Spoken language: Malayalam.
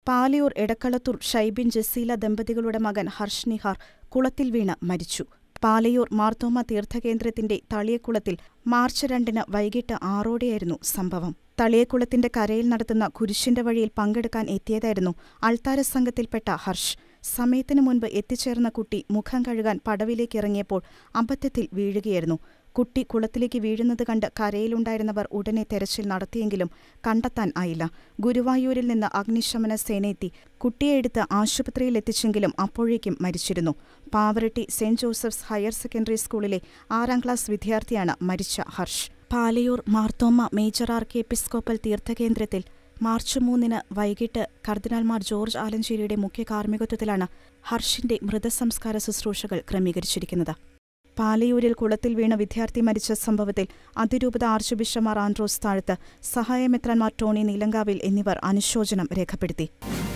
പാലിയൂർ എടക്കളത്തൂർ ഷൈബിൻ ജസീല ദമ്പതികളുടെ മകൻ ഹർഷ് നിഹാർ കുളത്തിൽ വീണ് മരിച്ചു പാലയൂർ മാർത്തോമ തീർത്ഥകേന്ദ്രത്തിന്റെ തളിയക്കുളത്തിൽ മാർച്ച് രണ്ടിന് വൈകിട്ട് ആറോടെയായിരുന്നു സംഭവം തളിയക്കുളത്തിന്റെ കരയിൽ നടത്തുന്ന കുരിശിന്റെ വഴിയിൽ പങ്കെടുക്കാൻ എത്തിയതായിരുന്നു അൾത്താര സംഘത്തിൽപ്പെട്ട ഹർഷ് സമയത്തിനു മുൻപ് എത്തിച്ചേർന്ന കുട്ടി മുഖം കഴുകാൻ പടവിലേക്ക് ഇറങ്ങിയപ്പോൾ അബദ്ധത്തിൽ വീഴുകയായിരുന്നു കുട്ടി കുളത്തിലേക്ക് വീഴുന്നത് കണ്ട് കരയിലുണ്ടായിരുന്നവർ ഉടനെ തെരച്ചിൽ നടത്തിയെങ്കിലും കണ്ടെത്താൻ ആയില്ല ഗുരുവായൂരിൽ നിന്ന് അഗ്നിശമന സേനയെത്തി കുട്ടിയെ എടുത്ത് ആശുപത്രിയിൽ എത്തിച്ചെങ്കിലും അപ്പോഴേക്കും മരിച്ചിരുന്നു Pavaratti saint Joseph's higher secondary സ്കൂളിലെ ആറാം ക്ലാസ് വിദ്യാർത്ഥിയാണ് മരിച്ച Harsh Palayur Marthoma major archiepiscopal തീർത്ഥകേന്ദ്രത്തിൽ മാർച്ച് മൂന്നിന് വൈകിട്ട് കർദിനാൾമാർ ജോർജ് ആലഞ്ചേരിയുടെ മുഖ്യ കാർമ്മികത്വത്തിലാണ് ഹർഷിന്റെ മൃതസംസ്കാര ശുശ്രൂഷകൾ ക്രമീകരിച്ചിരിക്കുന്നത് പാലയൂരിൽ കുളത്തിൽ വീണ വിദ്യാർത്ഥി മരിച്ച സംഭവത്തിൽ അതിരൂപത ആർച്ച് ബിഷമാർ ആൻഡ്രോസ് താഴത്ത് സഹായമെത്രാൻമാർ ടോണി നീലങ്കാവിൽ എന്നിവർ അനുശോചനം രേഖപ്പെടുത്തി